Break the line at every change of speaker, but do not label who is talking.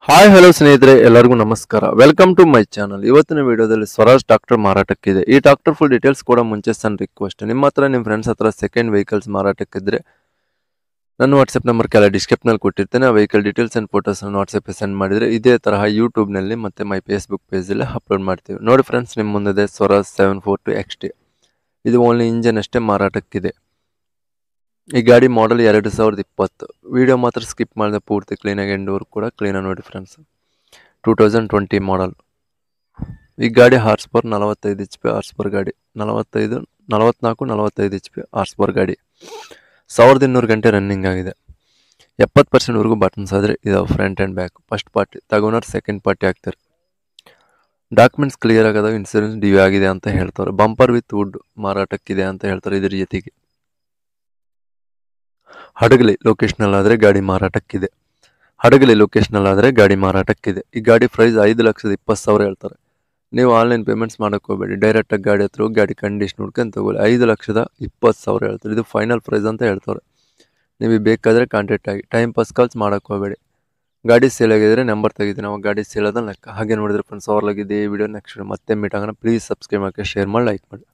hi hello ಸ್ನೇಹಿತರೆ ಎಲ್ಲರಿಗೂ ನಮಸ್ಕಾರ ವೆಲ್ಕಮ್ ಟು ಮೈ ಚಾನಲ್ ಇವತ್ತಿನ ವಿಡಿಯೋದಲ್ಲಿ ಸ್ವರಾಜ್ ಟ್ರಾಕ್ಟರ್ ಮಾರಾಟಕ್ಕಿದೆ ಈ ಟ್ರಾಕ್ಟರ್ ಫುಲ್ ಡೀಟೇಲ್ಸ್ ಕೂಡ ಮುಂಚೆ ಸಣ್ಣ ರಿಕ್ವೆಸ್ಟ್ ನಿಮ್ಮ ಹತ್ರ ನಿಮ್ಮ ಫ್ರೆಂಡ್ಸ್ ಹತ್ರ ಸೆಕೆಂಡ್ ವೆಹಿಕಲ್ಸ್ ಮಾರಾಟಕ್ಕಿದ್ರೆ ನನ್ನ ವಾಟ್ಸಪ್ ನಂಬರ್ ಕೆಲ ಡಿಸ್ಕ್ರಿಪ್ನಲ್ಲಿ ಕೊಟ್ಟಿರ್ತೇನೆ ಆ ವೆಹಿಕಲ್ ಡೀಟೇಲ್ಸ್ ಆ್ಯಂಡ್ ಫೋಟೋಸ್ ವಾಟ್ಸಪ್ಗೆ ಸೆಂಡ್ ಮಾಡಿದರೆ ಇದೇ ತರಹ ಯೂಟ್ಯೂಬ್ನಲ್ಲಿ ಮತ್ತು ಮೈ ಫೇಸ್ಬುಕ್ ಪೇಜಲ್ಲಿ ಅಪ್ಲೋಡ್ ಮಾಡ್ತೀವಿ ನೋಡಿ ಫ್ರೆಂಡ್ಸ್ ನಿಮ್ಮ ಮುಂದೆ Swaraj seven four two X T ಇದು ಓನ್ಲಿ ಇಂಜನ್ ಅಷ್ಟೇ ಮಾರಾಟಕ್ಕಿದೆ ಈ ಗಾಡಿ ಮಾಡೆಲ್ ಎರಡು ಸಾವಿರದ ಇಪ್ಪತ್ತು ವಿಡಿಯೋ ಮಾತ್ರ ಸ್ಕಿಪ್ ಮಾಡಿದೆ ಪೂರ್ತಿ ಕ್ಲೀನಾಗಿ ಎಂಡೂರು ಕೂಡ ಕ್ಲೀನಾಗಿ ನೋಡಿ friends two thousand twenty model ಈ ಗಾಡಿ ಹಾರ್ಸ್ ಪವರ್ ನಲವತ್ತೈದು ಎಚ್ ಪಿ ಹಾರ್ಸ್ ಪರ್ ಗಾಡಿ ನಲವತ್ತೈದು ನಲವತ್ನಾಲ್ಕು ನಲವತ್ತೈದು ಎಚ್ ಪಿ ಹಾರ್ಸ್ ಪರ್ ಗಾಡಿ ಸಾವಿರದ ಇನ್ನೂರು ಗಂಟೆ ರನ್ನಿಂಗ್ ಆಗಿದೆ ಎಪ್ಪತ್ತು ಪರ್ಸೆಂಟ್ವರೆಗೂ ಬಟನ್ಸ್ ಆದರೆ ಇದಾವೆ front and back first party ತಗೊಂಡ್ರೆ ಸೆಕೆಂಡ್ ಪಾರ್ಟಿ ಆಗ್ತಾರೆ ಡಾಕ್ಯುಮೆಂಟ್ಸ್ ಕ್ಲಿಯರ್ ಆಗೋದಾಗ ಇನ್ಸೂರೆನ್ಸ್ ಡ್ಯೂ ಆಗಿದೆ ಅಂತ ಹೇಳ್ತಾರೆ ಬಂಪರ್ ವಿತ್ ವುಡ್ ಮಾರಾಟಕ್ಕಿದೆ ಅಂತ ಹೇಳ್ತಾರೆ ಇದ್ರ ಜೊತೆಗೆ ಹಡಗಲಿ ಲೊಕೇಶನಲ್ ಆದರೆ ಗಾಡಿ ಮಾರಾಟಕ್ಕಿದೆ ಹಡಗಲಿ ಲೊಕೇಶನಲ್ ಆದರೆ ಗಾಡಿ ಮಾರಾಟಕ್ಕಿದೆ ಈ ಗಾಡಿ ಪ್ರೈಸ್ ಐದು ಲಕ್ಷದ ಇಪ್ಪತ್ತು ಸಾವಿರ ಹೇಳ್ತಾರೆ ನೀವು ಆನ್ಲೈನ್ ಪೇಮೆಂಟ್ಸ್ ಮಾಡೋಕೆ ಹೋಗಬೇಡಿ ಡೈರೆಕ್ಟಾಗಿ ಗಾಡಿ ಹತ್ರ ಹೋಗಿ ಗಾಡಿ ಕಂಡೀಷನ್ ನೋಡ್ಕೊಂಡು ತಗೊಳ್ಳಿ ಐದು ಲಕ್ಷದ ಇಪ್ಪತ್ತು ಸಾವಿರ ಹೇಳ್ತಾರೆ ಇದು ಫೈನಲ್ ಪ್ರೈಸ್ ಅಂತ ಹೇಳ್ತಾರೆ ನೀವು ಬೇಕಾದರೆ ಕಾಂಟ್ಯಾಕ್ಟ್ ಆಗಿ ಟೈಮ್ ಪಾಸ್ ಕಾಲ್ಸ್ ಮಾಡೋಕೆ ಹೋಗಬೇಡಿ ಗಾಡಿ ಸೇಲ್ ಆಗಿದ್ರೆ ನಂಬರ್ ತೆಗಿತೀನಿ ಅವಾಗ ಗಾಡಿ ಸೇಲ್ ಅದ ಲೆಕ್ಕ ಹಾಗೆ ನೋಡಿದ್ರೆ ಫ್ರೆಂಡ್ಸ್ ಅವ್ರಲಾಗಿದೆ ಈ ವಿಡಿಯೋ ನೆಕ್ಸ್ಟ್ ಮತ್ತೆ ಮೀಟ್ ಆಗೋಣ ಪ್ಲೀಸ್ ಸಬ್ಸ್ಕ್ರೈಬ್ ಮಾಡಿ ಶೇರ್ ಮಾಡಿ ಲೈಕ್ ಮಾಡಿ